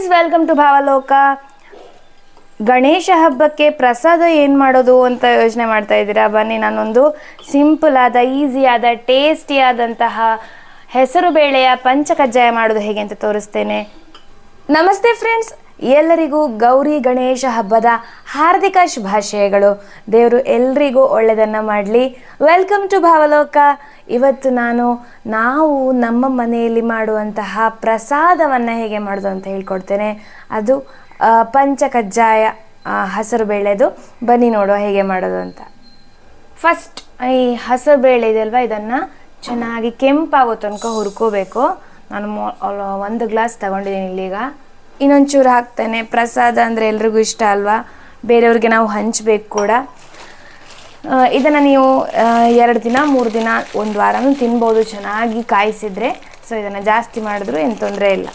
friends welcome to Bhavaloka Ganesha ಹಬ್ಬಕ್ಕೆ ಪ್ರಸಾದ ಏನು ಮಾಡೋದು ಅಂತ ಯೋಚನೆ ಮಾಡ್ತಾ ಇದ್ದೀರಾ ಬನ್ನಿ ನಾನೊಂದು ಸಿಂಪಲ್ ಆದ ಈಸಿ ಆದ ಟೇಸ್ಟಿ ಆದಂತಹ ಹೆಸರು ಬೇಳೆಯ ಪಂಚಕಜ್ಜಾಯ ಮಾಡೋದು ಹೇಗೆ ಅಂತ ತೋರಿಸ್ತೇನೆ ನಮಸ್ತೆ ಫ್ರೆಂಡ್ಸ್ ಎಲ್ಲರಿಗೂ ಗೌರಿ ಗಣೇಶ ಹಬ್ಬದ ಹಾರ್ದಿಕ ಶುಭಾಶಯಗಳು ದೇವರು ಎಲ್ರಿಗೂ ಒಳ್ಳೆಯದನ್ನು ಮಾಡಲಿ ವೆಲ್ಕಮ್ ಟು ಭಾವಲೋಕ ಇವತ್ತು ನಾನು ನಾವು ನಮ್ಮ ಮನೆಯಲ್ಲಿ ಮಾಡುವಂತಹ ಪ್ರಸಾದವನ್ನು ಹೇಗೆ ಮಾಡೋದು ಅಂತ ಹೇಳ್ಕೊಡ್ತೇನೆ ಅದು ಆ, ಪಂಚಕಜ್ಜಾಯ ಆ, ಹಸಿರು ಬೇಳೆದು ಬನ್ನಿ ನೋಡುವ ಹೇಗೆ ಮಾಡೋದು ಅಂತ ಫಸ್ಟ್ ಈ ಹಸಿರು ಬೇಳೆ ಇದೆ ಅಲ್ವಾ ಇದನ್ನು ಚೆನ್ನಾಗಿ ಕೆಂಪಾಗೋ ತನಕ ಹುರ್ಕೋಬೇಕು ನಾನು ಮೊ- ಅಲ್ಲ- ಒಂದು ಗ್ಲಾಸ್ ತಗೊಂಡಿದ್ದೀನಿ ಇಲ್ಲೀಗ ಇನ್ನೊಂಚೂರು ಹಾಕ್ತೇನೆ ಪ್ರಸಾದ ಅಂದರೆ ಎಲ್ರಿಗೂ ಇಷ್ಟ ಅಲ್ವಾ ಬೇರೆಯವ್ರಿಗೆ ನಾವು ಹಂಚ್ಬೇಕು ಕೂಡ ಇದನ್ನು ನೀವು ಎರಡು ದಿನ ಮೂರು ದಿನ ಒಂದು ವಾರನೂ ತಿನ್ಬೋದು ಚೆನ್ನಾಗಿ ಕಾಯಿಸಿದ್ರೆ ಸೊ ಇದನ್ನು ಜಾಸ್ತಿ ಮಾಡಿದ್ರು ಏನು ತೊಂದರೆ ಇಲ್ಲ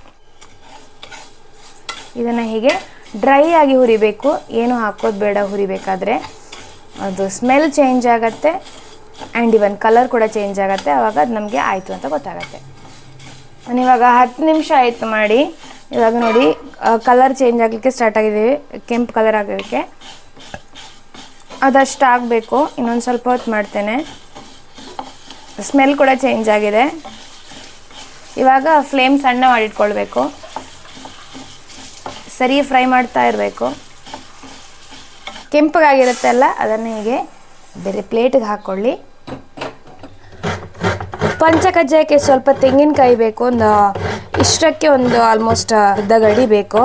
ಇದನ್ನು ಹೀಗೆ ಡ್ರೈ ಆಗಿ ಹುರಿಬೇಕು ಏನು ಹಾಕೋದು ಬೇಡ ಹುರಿಬೇಕಾದ್ರೆ ಅದು ಸ್ಮೆಲ್ ಚೇಂಜ್ ಆಗುತ್ತೆ ಆ್ಯಂಡ್ ಇವನ್ ಕಲರ್ ಕೂಡ ಚೇಂಜ್ ಆಗುತ್ತೆ ಆವಾಗ ಅದು ನಮಗೆ ಆಯಿತು ಅಂತ ಗೊತ್ತಾಗುತ್ತೆ ನಾನು ಇವಾಗ ಹತ್ತು ನಿಮಿಷ ಆಯಿತು ಮಾಡಿ ಇವಾಗ ನೋಡಿ ಕಲರ್ ಚೇಂಜ್ ಆಗಲಿಕ್ಕೆ ಸ್ಟಾರ್ಟ್ ಆಗಿದ್ದೀವಿ ಕೆಂಪು ಕಲರ್ ಆಗೋದಕ್ಕೆ ಅದಷ್ಟು ಆಗಬೇಕು ಇನ್ನೊಂದು ಸ್ವಲ್ಪ ಹೊತ್ತು ಮಾಡ್ತೇನೆ ಸ್ಮೆಲ್ ಕೂಡ ಚೇಂಜ್ ಆಗಿದೆ ಇವಾಗ ಫ್ಲೇಮ್ ಸಣ್ಣ ಮಾಡಿಟ್ಕೊಳ್ಬೇಕು ಸರಿ ಫ್ರೈ ಮಾಡ್ತಾ ಇರಬೇಕು ಕೆಂಪಗಾಗಿರುತ್ತಲ್ಲ ಅದನ್ನು ಹೀಗೆ ಬೇರೆ ಪ್ಲೇಟಿಗೆ ಹಾಕ್ಕೊಳ್ಳಿ ಪಂಚಕಜ್ಜಾಯಕ್ಕೆ ಸ್ವಲ್ಪ ತೆಂಗಿನಕಾಯಿ ಬೇಕು ಒಂದು ಇಷ್ಟಕ್ಕೆ ಒಂದು ಆಲ್ಮೋಸ್ಟ್ ಅರ್ಧ ಗಡಿ ಬೇಕು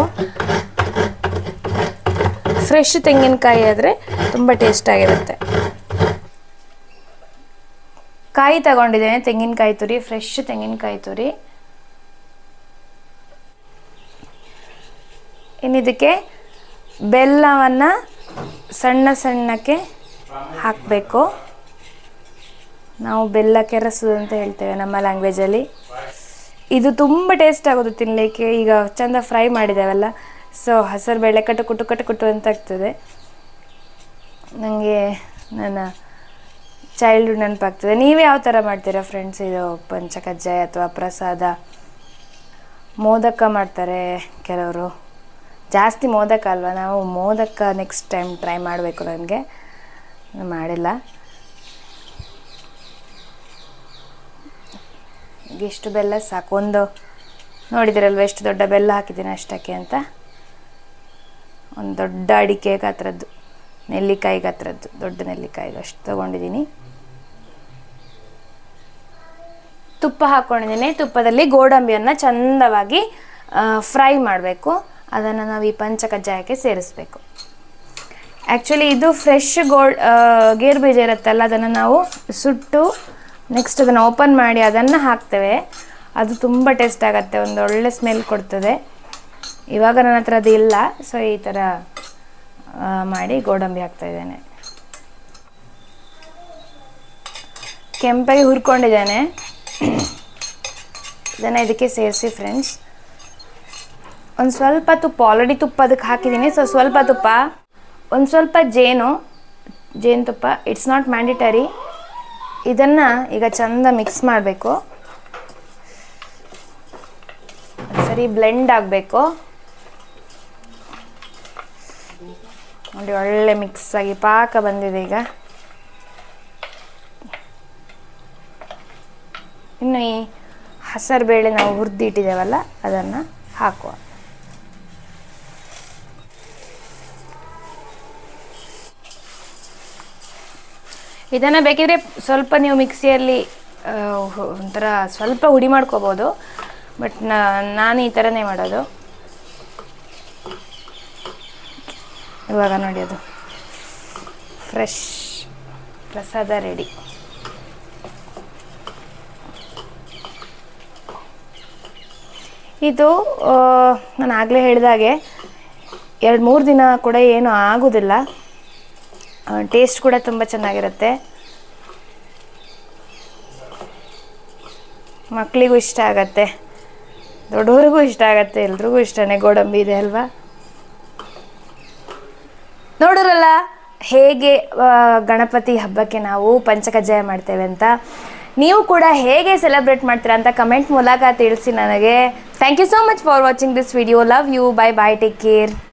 ಫ್ರೆಶ್ ತೆಂಗಿನಕಾಯಿ ಆದರೆ ತುಂಬ ಟೇಸ್ಟಾಗಿರುತ್ತೆ ಕಾಯಿ ತಗೊಂಡಿದ್ದೇನೆ ತೆಂಗಿನಕಾಯಿ ತುರಿ ಫ್ರೆಶ್ ತೆಂಗಿನಕಾಯಿ ತುರಿ ಇನ್ನಿದಕ್ಕೆ ಬೆಲ್ಲವನ್ನು ಸಣ್ಣ ಸಣ್ಣಕ್ಕೆ ಹಾಕಬೇಕು ನಾವು ಬೆಲ್ಲ ಕೆರಸೋದು ಅಂತ ಹೇಳ್ತೇವೆ ನಮ್ಮ ಲ್ಯಾಂಗ್ವೇಜಲ್ಲಿ ಇದು ತುಂಬ ಟೇಸ್ಟ್ ಆಗೋದು ತಿನ್ನಲಿಕ್ಕೆ ಈಗ ಚಂದ ಫ್ರೈ ಮಾಡಿದ್ದೇವಲ್ಲ ಸೊ ಹಸಿರು ಬೇಳೆ ಕಟ್ಟು ಕುಟ್ಟು ಕಟ್ಟು ಕುಟ್ಟು ಅಂತ ಆಗ್ತದೆ ನನಗೆ ನನ್ನ ಚೈಲ್ಡ್ಹುಡ್ ನೆನಪಾಗ್ತದೆ ನೀವು ಯಾವ ಥರ ಮಾಡ್ತೀರಾ ಫ್ರೆಂಡ್ಸ್ ಇದು ಪಂಚಕಜ್ಜಾಯ ಅಥವಾ ಪ್ರಸಾದ ಮೋದಕ ಮಾಡ್ತಾರೆ ಕೆಲವರು ಜಾಸ್ತಿ ಮೋದಕ ಅಲ್ವಾ ನಾವು ಮೋದಕ ನೆಕ್ಸ್ಟ್ ಟೈಮ್ ಟ್ರೈ ಮಾಡಬೇಕು ನನಗೆ ಮಾಡಿಲ್ಲ ಇಷ್ಟು ಬೆಲ್ಲ ಸಾಕು ಒಂದು ನೋಡಿದಿರಲ್ವ ಎಷ್ಟು ದೊಡ್ಡ ಬೆಲ್ಲ ಹಾಕಿದ್ದೀನಿ ಅಷ್ಟಕ್ಕೆ ಅಂತ ಒಂದು ದೊಡ್ಡ ಅಡಿಕೆ ಗಾತ್ರದ್ದು ನೆಲ್ಲಿಕಾಯಿ ಗಾತ್ರದ್ದು ದೊಡ್ಡ ನೆಲ್ಲಿಕಾಯಿಗೆ ಅಷ್ಟು ತೊಗೊಂಡಿದ್ದೀನಿ ತುಪ್ಪ ಹಾಕ್ಕೊಂಡಿದ್ದೀನಿ ತುಪ್ಪದಲ್ಲಿ ಗೋಡಂಬಿಯನ್ನು ಚಂದವಾಗಿ ಫ್ರೈ ಮಾಡಬೇಕು ಅದನ್ನು ನಾವು ಈ ಪಂಚಕಜ್ಜಾಯಕ್ಕೆ ಸೇರಿಸ್ಬೇಕು ಆ್ಯಕ್ಚುಲಿ ಇದು ಫ್ರೆಶ್ ಗೋಲ್ಡ್ ಗೇರು ಬೀಜ ಇರುತ್ತಲ್ಲ ಅದನ್ನು ನಾವು ಸುಟ್ಟು ನೆಕ್ಸ್ಟ್ ಅದನ್ನು ಓಪನ್ ಮಾಡಿ ಅದನ್ನು ಹಾಕ್ತೇವೆ ಅದು ತುಂಬ ಟೇಸ್ಟ್ ಆಗುತ್ತೆ ಒಂದು ಒಳ್ಳೆ ಸ್ಮೆಲ್ ಕೊಡ್ತದೆ ಇವಾಗ ನನ್ನ ಹತ್ರ ಅದು ಇಲ್ಲ ಸೊ ಈ ಥರ ಆ, ಮಾಡಿ ಗೋಡಂಬಿ ಹಾಕ್ತಾ ಇದ್ದೇನೆ ಕೆಂಪಾಗಿ ಹುರ್ಕೊಂಡಿದ್ದೇನೆ ಇದನ್ನು ಇದಕ್ಕೆ ಸೇರಿಸಿ ಫ್ರೆಂಡ್ಸ್ ಒಂದು ಸ್ವಲ್ಪ ತುಪ್ಪ ಆಲ್ರೆಡಿ ತುಪ್ಪ ಅದಕ್ಕೆ ಹಾಕಿದ್ದೀನಿ ಸೊ ಸ್ವಲ್ಪ ತುಪ್ಪ ಒಂದು ಸ್ವಲ್ಪ ಜೇನು ಜೇನುತುಪ್ಪ ಇಟ್ಸ್ ನಾಟ್ ಮ್ಯಾಂಡಿಟರಿ ಇದನ್ನು ಈಗ ಚಂದ ಮಿಕ್ಸ್ ಮಾಡಬೇಕು ಸರಿ ಬ್ಲೆಂಡ್ ಆಗಬೇಕು ನೋಡಿ ಒಳ್ಳೆ ಮಿಕ್ಸ್ ಆಗಿ ಪಾಕ ಬಂದಿದೆ ಈಗ ಇನ್ನು ಈ ಹಸರು ಬೇಳೆ ನಾವು ಹುರಿದಿಟ್ಟಿದ್ದೇವಲ್ಲ ಅದನ್ನು ಹಾಕುವ ಇದನ್ನು ಬೇಕಿದ್ರೆ ಸ್ವಲ್ಪ ನೀವು ಮಿಕ್ಸಿಯಲ್ಲಿ ಆ, ಹು- ಒಂಥರ ಸ್ವಲ್ಪ ಹುಡಿ ಮಾಡ್ಕೋಬೋದು ಬಟ್ ನಾನು ಈ ಥರನೇ ಮಾಡೋದು ಇವಾಗ ನೋಡಿ ಅದು ಫ್ರೆಶ್ ಪ್ರಸಾದ ರೆಡಿ ಇದು ಆ, ನಾನು ಆಗಲೇ ಹೇಳಿದಾಗೆ ಎರಡು ಮೂರು ದಿನ ಕೂಡ ಏನು ಆಗೋದಿಲ್ಲ ಟೇಸ್ಟ್ ಕೂಡ ತುಂಬ ಚೆನ್ನಾಗಿರುತ್ತೆ ಮಕ್ಕಳಿಗೂ ಇಷ್ಟ ಆಗತ್ತೆ ದೊಡ್ಡವ್ರಿಗೂ ಇಷ್ಟ ಆಗತ್ತೆ ಎಲ್ರಿಗೂ ಇಷ್ಟನೇ ಗೋಡಂಬಿ ಇದೆ ಅಲ್ವಾ ನೋಡೋರಲ್ಲ ಹೇಗೆ ಆ, ಗಣಪತಿ ಹಬ್ಬಕ್ಕೆ ನಾವು ಪಂಚಕಜ್ಜಾಯ ಮಾಡ್ತೇವೆ ಅಂತ ನೀವು ಕೂಡ ಹೇಗೆ ಸೆಲೆಬ್ರೇಟ್ ಮಾಡ್ತೀರಾ ಅಂತ ಕಮೆಂಟ್ ಮೂಲಕ ತಿಳಿಸಿ ನನಗೆ thank you so much for watching this video love you bye bye take care